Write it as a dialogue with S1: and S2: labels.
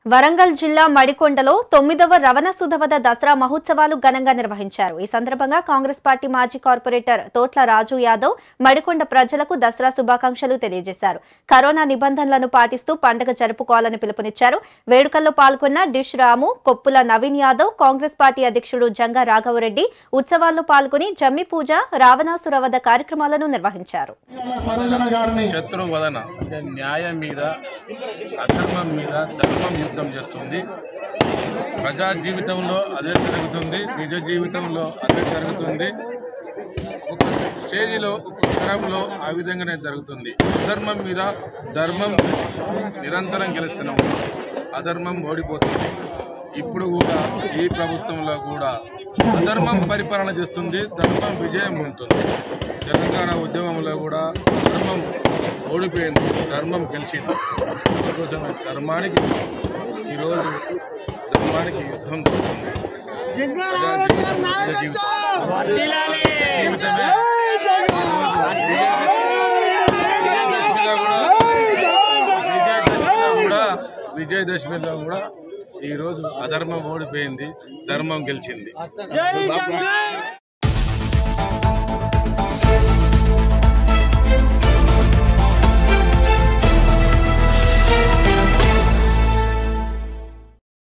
S1: వరంగల్ జిల్లా మడికొండలో తొమ్మిదవ రవణ సుధవద దసరా మహోత్సవాలు ఘనంగా నిర్వహించారు ఈ సందర్భంగా కాంగ్రెస్ పార్టీ మాజీ కార్పొరేటర్ తోట్ల రాజు యాదవ్ మడికొండ ప్రజలకు దసరా శుభాకాంక్షలు తెలియజేశారు కరోనా నిబంధనలను పాటిస్తూ పండుగ జరుపుకోవాలని పిలుపునిచ్చారు వేడుకల్లో పాల్గొన్న డిష్ రాము కొప్పుల నవీన్ యాదవ్ కాంగ్రెస్ పార్టీ అధ్యక్షుడు జంగా రాఘవరెడ్డి ఉత్సవాల్లో పాల్గొని జమ్మి పూజ రావణాసురవద కార్యక్రమాలను నిర్వహించారు
S2: సరోజన గారిని
S3: శత్రువదన అంటే న్యాయం మీద అధర్మం మీద ధర్మం యుద్ధం చేస్తుంది ప్రజా జీవితంలో అదే జరుగుతుంది నిజ జీవితంలో అదే జరుగుతుంది ఒక స్టేజిలో ఒక క్షణంలో ఆ విధంగానే జరుగుతుంది అధర్మం మీద ధర్మం నిరంతరం గెలుస్తున్నాం అధర్మం ఓడిపోతుంది ఇప్పుడు కూడా ఈ ప్రభుత్వంలో కూడా అధర్మం పరిపాలన చేస్తుంది ధర్మం విజయం ఉంటుంది తెలంగాణ ఉద్యమంలో కూడా ధర్మం ఓడిపోయింది ధర్మం గెలిచింది అందుకోసం ధర్మానికి ఈరోజు ధర్మానికి యుద్ధం జరుగుతుంది ప్రజా జీవితం, నిజ జీవితం. జీవితమే విజయదశమిలో కూడా విజయదశమిలో కూడా ఈ రోజు అధర్మం ఓడిపోయింది ధర్మం గెలిచింది